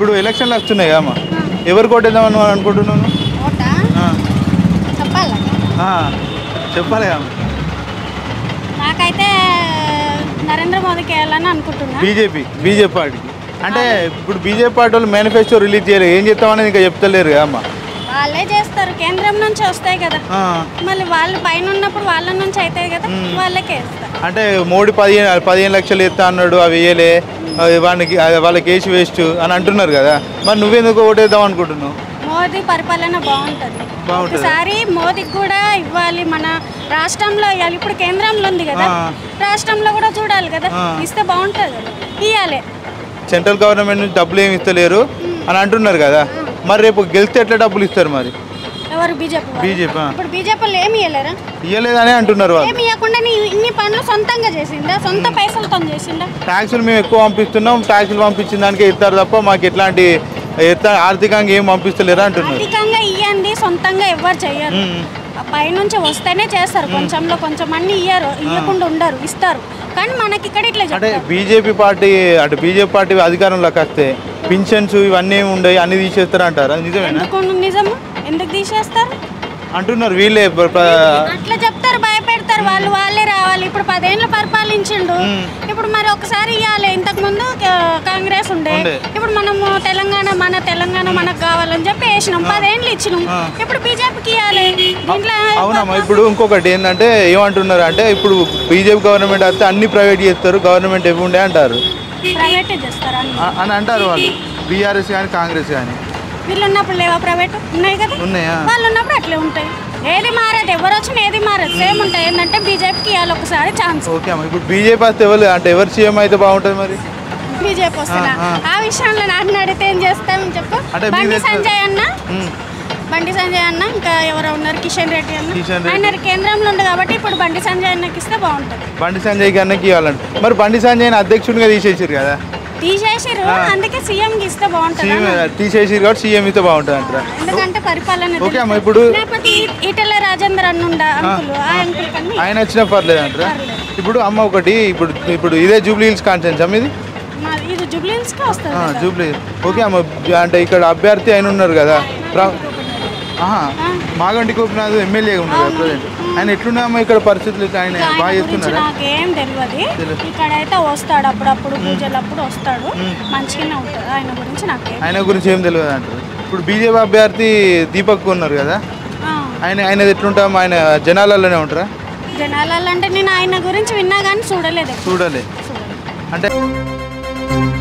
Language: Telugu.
ఇప్పుడు ఎలక్షన్లు వస్తున్నాయి కదా అమ్మ ఎవరు కొట్టేద్దామని మనం అనుకుంటున్నాను ఓటా ఆ, చెప్పాలా ఆ, చెప్పాలి అమ్మ నాకైతే నరేంద్ర మోదీకి వేయాలని అనుకుంటున్నా బీజేపీ బీజేపీ పార్టీకి అంటే ఇప్పుడు బీజేపీ పార్టీ వాళ్ళు మేనిఫెస్టో రిలీజ్ చేయలేదు ఏం చెప్తామని ఇంకా చెప్తలేరు కదా అమ్మ వాళ్ళే చేస్తారు కేంద్రం నుంచి వస్తాయి కదా ఆ, మళ్ళీ వాళ్ళు పైన ఉన్నప్పుడు వాళ్ళ నుంచి అవుతాయి కదా వాళ్ళకే వేస్తారు అంటే మోడీ పదిహేను పదిహేను లక్షలు ఇస్తా అన్నాడు అవి వేయలే అవి వానికి అది వాళ్ళకి వేసి వేస్ట్ అని అంటున్నారు కదా మరి నువ్వెందుకు ఓటేద్దాం అనుకుంటున్నావు మోదీ పరిపాలన బాగుంటుంది బాగుంటుందా? ఒకసారి మోదీకి కూడా ఇవ్వాలి మన రాష్ట్రంలో ఇవ్వాలి ఇప్పుడు కేంద్రంలో ఉంది కదా ఆ. రాష్ట్రంలో కూడా చూడాలి కదా ఆ. ఇస్తే బాగుంటుంది కదా ఇవ్వాలి సెంట్రల్ గవర్నమెంట్ నుంచి డబ్బులు ఏమి ఇస్తలేరు అని అంటున్నారు కదా మరి రేపు గెలిస్తే ఎట్లా డబ్బులు ఇస్తారు మరి ఎవరు బీజేపీ వాళ్ళు? బీజేపీ ఇప్పుడు బీజేపీలో ఏమి ఇవ్వలేరా ఇవ్వలేదని అంటున్నారు వాళ్ళు ఏమి ఇవ్వకుండా నీ ఇన్ని పనులు సొంతంగా చేసిందా సొంత పైసలతో చేసిందా ట్యాక్సులు మేము ఎక్కువ పంపిస్తున్నాం ట్యాక్సులు పంపించిన దానికే ఇస్తారు తప్ప మాకు ఎట్లాంటి ఎట్లా ఆర్థికంగా ఏం పంపిస్తలేరు అంటున్నారు ఆర్థికంగా ఇవ్వండి సొంతంగా ఎవరు చెయ్యరు మ్మ్. ఆ పైనుంచి వస్తేనే చేస్తారు కొంచెంలో కొంచెం అన్ని ఇయ్యరు ఇవ్వకుండా ఉండరు ఇస్తారు కానీ మనకి ఇక్కడ ఇట్లా అంటే చెప్తారు బీజేపీ పార్టీ అంటే బీజేపీ పార్టీ అధికారంలోకి వస్తే పింఛన్స్ ఇవన్నీ ఏమి ఉండవు అన్ని తీసేస్తారు అంటారు అది నిజమేనా ఎందుకు నిజము ఎందుకు తీసేస్తారు అంటున్నారు వీళ్ళే ప్ర- ప్ర- అట్లా చెప్తారు భయపెడతారు వాళ్ళు వాళ్ళే రావాలి ఇప్పుడు పదేళ్ళు పరిపాలించిండు ఇప్పుడు మరి ఒకసారి ఇవ్వాలి ఇంతకు ముందు క- కాంగ్రెస్ ఉండే ఉండే. ఇప్పుడు మనము తెలంగాణ మన తెలంగాణ మనకు కావాలని చెప్పి వేసినాం పదేళ్ళు ఇచ్చినాం ఆ. ఇప్పుడు బీజేపీకి ఇవ్వాలి దీంట్లో అవునమ్మా ఇప్పుడు ఇంకొకటి ఏంటంటే ఏమంటున్నారు అంటే ఇప్పుడు బీజేపీ గవర్నమెంట్ వస్తే అన్ని ప్రైవేట్ చేస్తారు గవర్నమెంట్ ఇవి ఉండే అంటారు ప్రైవేట్ చేస్తారు అన్ని ఆ- అని అంటారు వాళ్ళు బీఆర్ఎస్ కానీ కాంగ్రెస్ కానీ వీళ్ళు ఉన్నప్పుడు లేవా ప్రైవేట్ ఉన్నాయి కదా ఉన్నాయా వాళ్ళు ఉన్నప్పుడు అట్లే ఉంటాయి ఏది మారదు ఎవరు వచ్చినా ఏది మారదు సేమ్ ఉంటాయి ఏంటంటే బీజేపీకి ఇవ్వాలి ఒకసారి ఛాన్స్ ఓకే అమ్మా ఇప్పుడు బీజేపీ వస్తే ఎవరు అంటే ఎవరు సీఎం అయితే బాగుంటుంది మరి బీజేపీ వస్తున్నా ఆ, ఆ. ఆ విషయంలో నాకు అడిగితే ఏం చేస్తాం చెప్పు అంటే మీకు బండి తెలుసు- సంజయ్ అన్న ఉమ్. బండి సంజయ్ అన్న ఇంకా ఎవరో ఉన్నారు కిషన్ రెడ్డి అన్న కిషన్ రెడ్డి. ఆయన కేంద్రంలో ఉంది కాబట్టి ఇప్పుడు బండి సంజయ్ అన్నకి ఇస్తే బాగుంటుంది బండి సంజయ్ గారికి ఇవ్వాలంట మరి బండి సంజయ్ని అధ్యక్షుడిగా తీసేసారు కదా తీసేసిరు అందుకే సీఎం కి ఇస్తే బాగుంటుంది సీఎం అన్న. తీసేసారు కాబట్టి సీఎం ఇస్తే బాగుంటుంది అంటారా ఎందుకంటే పరిపాలన ఓకే అమ్మ ఇప్పుడు లేకపోతే ఈ- ఈటెల రాజేందర్ అన్నుండ అంకుల్ ఆ అంకుల్ కన్నా ఆయన వచ్చినా పర్లేదు అంటారా ఇప్పుడు అమ్మ ఒకటి ఇప్పుడు ఇప్పుడు ఇదే జూబ్లీ హిల్స్ కాన్ఫరెన్స్ అమ్మ ఇది మాది ఇది జుబ్లీన్స్ కి వస్తుంది ఆ, కదా. జూబ్లీ ఓకే అమ్మ అంటే ఇక్కడ అభ్యర్థి ఆయన ఉన్నారు కదా ప్ర- ఆహా, మాగంటి గోపినాథ్ ఎమ్మెల్యే ఉన్నారు కదా ప్రజెంట్ ఆయన ఎట్లున్నాయమ్మా ఇక్కడ పరిస్థితులు ఇట్లా ఆయన ఆయన బాగా గురించి చేస్తున్నారా నాకేం తెలియదు తెలియదు. ఇక్కడైతే వస్తాడు అప్పుడప్పుడు పూజలప్పుడు వస్తాడు మంచిగానే ఉంటుంది ఆయన గురించి నాకేం ఆయన గురించి ఏం తెలియదు అంటారు ఇప్పుడు బీజేపీ అభ్యర్థి దీపక్ ఉన్నారు కదా ఆ, ఆయన ఆయన ఎట్లుంటాం ఆయన జనాలలోనే ఉంటారా జనాలలో అంటే నేను ఆయన గురించి విన్నా కానీ చూడలేదు ఎప్పుడు. చూడాలి చూడలేదు అంటే